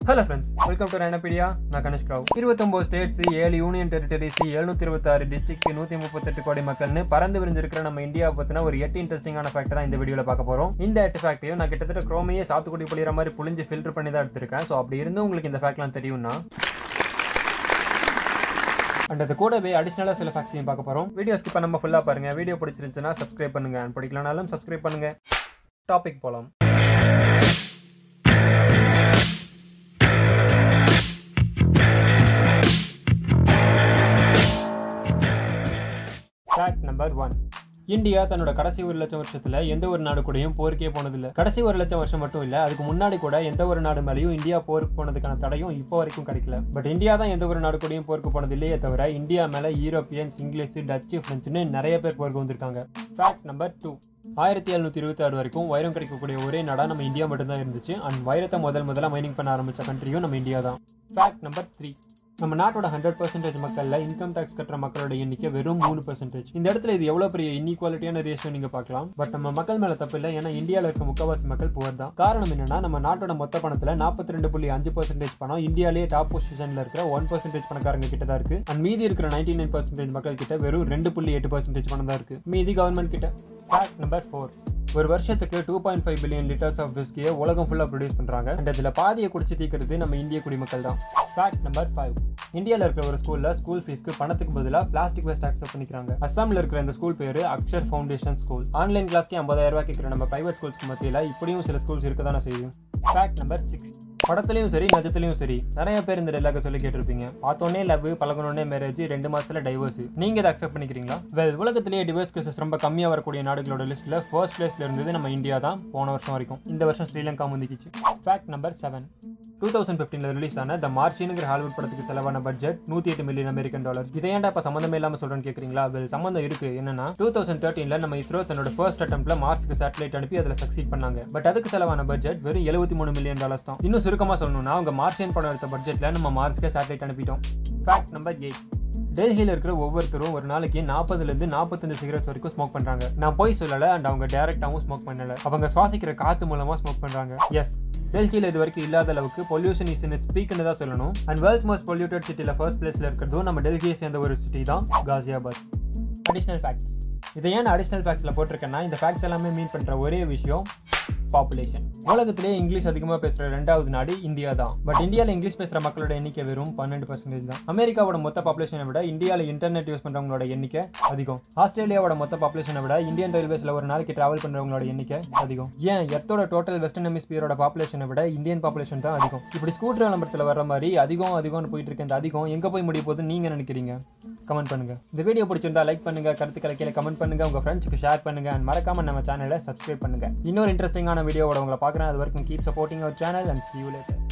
hello friends welcome to ரைனபீடியா நான் கணேஷ் ராவ் இருபத்தொம்போது ஸ்டேட்ஸ் ஏழு யூனியன் டெரிட்டரிஸ் எழுநூத்தி இருபத்தாறு டிஸ்ட்ரிக்ட் நூற்றி முப்பத்தெட்டு கோடி மக்கள்னு பறந்து விரிஞ்சிருக்கிற நம்ம இந்தியாவை பற்றின ஒரு எட்டு இன்ட்ரெஸ்டிங்கான ஃபேக்ட் தான் இந்த வீடியோவில் பார்க்க போகிறோம் இந்த எட்டு ஃபேக்ட்டையும் நான் கிட்டத்தட்ட குரோமையே சாத்துக்குடி புளிகிற மாதிரி புளிஞ்சு ஃபில்டர் பண்ணி தான் எடுத்திருக்கேன் ஸோ அப்படி இருந்து உங்களுக்கு இந்த ஃபேக்ட்லாம் தெரியும்னா அண்ட் அது கூடவே அடிஷ்னலாக சில ஃபேக்ட்ரியும் பார்க்க போகிறோம் வீடியோ ஸ்கிப் பண்ணாம ஃபுல்லாக பாருங்க வீடியோ பிடிச்சிருந்துச்சுன்னா சப்ஸ்கிரைப் பண்ணுங்க and பிடிக்கலனாலும் சப்ஸ்கிரைப் பண்ணுங்க டாபிக் போகலாம் ஃபேக்ட் நம்பர் ஒன் இந்தியா தன்னோட கடைசி ஒரு லட்சம் வருஷத்துல எந்த ஒரு நாடு கூடயும் போருக்கே போனதில்லை கடைசி ஒரு லட்சம் வருஷம் மட்டும் இல்ல அதுக்கு முன்னாடி கூட எந்த ஒரு நாடு மேலேயும் இந்தியா போருக்கு போனதுக்கான தடையும் இப்போ வரைக்கும் கிடைக்கல பட் இந்தியா தான் எந்த ஒரு நாடு கூடயும் போருக்கு போனது இல்லையே தவிர இந்தியா மேல யூரோப்பியன்ஸ் இங்கிலீஷ் டச்சு பிரெஞ்சுன்னு நிறைய பேர் போருக்கு வந்திருக்காங்க ஃபேக்ட் நம்பர் டூ ஆயிரத்தி எழுநூத்தி இருபத்தி ஆறு வரைக்கும் வைரம் கிடைக்கக்கூடிய ஒரே நாடா நம்ம இந்தியா மட்டும்தான் இருந்துச்சு அண்ட் வைரத்தை முதல் முதல்ல மைனிங் பண்ண ஆரம்பிச்ச கண்ட்ரியும் நம்ம இந்தியா தான் ஃபேக்ட் நம்பர் த்ரீ நம்ம நாட்டோட ஹண்ட்ரட் பர்சன்டேஜ் மக்கள்ல இன்கம் டேக்ஸ் கட்டுற மக்களோட எண்ணிக்கை வெறும் மூணு பர்சன்டேஜ் இந்த இடத்துல இது எவ்வளவு பெரிய இன்இக்வாலிட்டியான ரேஷியோ நீங்க பார்க்கலாம் பட் நம்ம மக்கள் மேல தப்பு இல்லை ஏன்னா இந்தியாவில் இருக்க முக்கவாசி மக்கள் புவர் தான் காரணம் என்னன்னா நம்ம நாட்டோட மொத்த பணத்துல நாற்பத்தி ரெண்டு புள்ளி அஞ்சு பர்சன்டேஜ் பணம் இந்தியாலேயே டாப் பொசிஷன்ல இருக்கிற ஒன் பர்சன்டேஜ் பணக்காரங்க கிட்ட தான் இருக்கு அண்ட் மீதி இருக்கிற நைன்டி நைன் பர்சன்டேஜ் மக்கள் கிட்ட வெறும் ரெண்டு புள்ளி எட்டு பர்சன்டேஜ் பணம் தான் இருக்கு மீதி கவர்மெண்ட் கிட்ட ஃபேக்ட் நம்பர் ஃபோர் ஒரு வருஷத்துக்கு two point five billion litres of விஸ்கியை உலகம் ஃபுல்லாக ப்ரொடியூஸ் பண்ணுறாங்க அண்ட் அதில் பாதியை குடிச்சு தீக்கிறது நம்ம இந்திய குடிமக்கள் தான் ஃபேக்ட் நம்பர் ஃபைவ் இந்தியாவில் இருக்கிற ஒரு ஸ்கூலில் ஸ்கூல் ஃபீஸ்க்கு பணத்துக்கு பதிலாக பிளாஸ்டிக் வேஸ்ட் அக்செப்ட் பண்ணிக்கிறாங்க அஸ்ஸாமில் இருக்கிற இந்த ஸ்கூல் பேர் அக்ஷர் ஃபவுண்டேஷன் ஸ்கூல் ஆன்லைன் கிளாஸ்க்கு ஐம்பதாயிரம் ரூபாய் கேட்குற நம்ம பிரைவேட் ஸ்கூல்ஸ்க்கு மத்தியில் இப்படியும் சில ஸ்கூல்ஸ் இருக்க தானே செய்யும் ஃபேக்ட் நம்பர் சிக்ஸ் படத்துலையும் சரி நிஜத்துலையும் சரி நிறைய பேர் இந்த டைலாக சொல்லி கேட்டிருப்பீங்க பார்த்தோன்னே லவ் பழகணுன்னே மேரேஜ் ரெண்டு மாசத்துல டைவர்ஸ் நீங்க இதை அக்செப்ட் பண்ணிக்கிறீங்களா வெல் உலகத்திலேயே டிவோர்ஸ் கேசஸ் ரொம்ப கம்மியாக வரக்கூடிய நாடுகளோட லிஸ்ட்ல ஃபர்ஸ்ட் பிளேஸ்ல இருந்தது நம்ம இந்தியா தான் போன வருஷம் வரைக்கும் இந்த வருஷம் ஸ்ரீலங்கா முந்திக்கிச்சு fact number seven two thousand ஃபிஃப்டீனில் ரிலீஸ் ஆன த மார்ச்சினுங்கிற ஹாலிவுட் படத்துக்கு செலவான பட்ஜெட் நூற்றி எட்டு மில்லியன் அமெரிக்கன் டாலர் இதை ஏன்டா இப்போ சம்மந்தமே இல்லாமல் சொல்கிறேன்னு கேட்குறீங்களா வெல் சம்மந்தம் இருக்கு என்னன்னா டூ தௌசண்ட் தேர்ட்டீனில் நம்ம இஸ்ரோ தன்னோட ஃபர்ஸ்ட் அட்டம்ப்ல மார்ஸ்க்கு சேட்டலைட் அனுப்பி அதில் சக்சீட் பண்ணாங்க பட் அதுக்கு செலவான பட்ஜெட் வெறும் எழுபத்தி மூணு மில்லியன் டாலர்ஸ் தான் இன்னும் சுருக்கமாக சொல்லணும்னா அவங்க மார்சியன் படம் எடுத்த பட்ஜெட்ல நம்ம மார்ஸ்க்கு சேட்டலைட் அனுப்பிட்டோம் ஃபேக்ட் நம்பர் எயிட் டெல்லியில் இருக்கிற ஒவ்வொருத்தரும் ஒரு நாளைக்கு நாற்பதுலேருந்து நாற்பத்தஞ்சு சிகரெட்ஸ் வரைக்கும் ஸ்மோக் பண்ணுறாங்க நான் போய் சொல்லலை அண்ட் அவங்க டேரெக்டாகவும் ஸ்மோக் பண்ணலை அவங்க சுவாசிக்கிற காற்று மூலமாக ஸ்மோக் பண்ணுறாங்க எஸ் டெல்லியில் இது வரைக்கும் இல்லாத அளவுக்கு பொல்யூஷன் இஸ் இன் இட்ஸ் ஸ்பீக்னு தான் சொல்லணும் அண்ட் வேர்ல்ட்ஸ் மோஸ்ட் பொல்யூட்டட் சிட்டியில் ஃபர்ஸ்ட் பிளேஸில் இருக்கிறதும் நம்ம டெல்லியை சேர்ந்த ஒரு சிட்டி தான் காசியாபாத் அடிஷ்னல் ஃபேக்ட்ஸ் இதை ஏன் அடிஷ்னல் ஃபேக்ட்ஸில் போட்டிருக்கேன்னா இந்த ஃபேக்ட்ஸ் எல்லாமே மீன் பண்ணுற ஒரே விஷயம் பாப்புலேஷன் உலகத்திலே இங்கிலீஷ் அதிகமாக பேசுகிற ரெண்டாவது நாடு இந்தியா தான் பட் இந்தியாவில் இங்கிலீஷ் பேசுகிற மக்களோட எண்ணிக்கை வெறும் பன்னெண்டு பர்சன்டேஜ் தான் அமெரிக்காவோட மொத்த பாப்புலேஷனை விட இந்தியாவில் இன்டர்நெட் யூஸ் பண்ணுறவங்களோட எண்ணிக்கை அதிகம் ஆஸ்திரேலியாவோட மொத்த பாப்புலேஷனை விட இந்தியன் ரயில்வேஸில் ஒரு நாளைக்கு டிராவல் பண்ணுறவங்களோட எண்ணிக்கை அதிகம் ஏன் எர்த்தோட டோட்டல் வெஸ்டர்ன் ஹெமிஸ்பியரோட பாப்புலேஷனை விட இந்தியன் பாப்புலேஷன் தான் அதிகம் இப்படி ஸ்கூட்டர் விளம்பரத்தில் வர மாதிரி அதிகம் அதிகம்னு போயிட்டு இருக்க இந்த அதிகம் எங்கே போய் முடிய போகுதுன்னு நீங்கள் நினைக்கிறீங்க கமெண்ட் பண்ணுங்க இந்த வீடியோ பிடிச்சிருந்தா லைக் பண்ணுங்க கருத்துக்களை கீழே கமெண்ட் பண்ணுங்க உங்க ஃப்ரெண்ட்ஸ்க்கு ஷேர் பண்ணுங்க அண்ட் மறக்காம நம்ம சேனலை சப்ஸ்கிரைப் பண்ணுங்க இன்னொரு இன்ட்ரெஸ்டிங்கான வீடியோவோட உங்களை பார்க்குறேன் அது வரைக்கும் கீப் சப்போர்ட்டிங் அவர் channel and see you later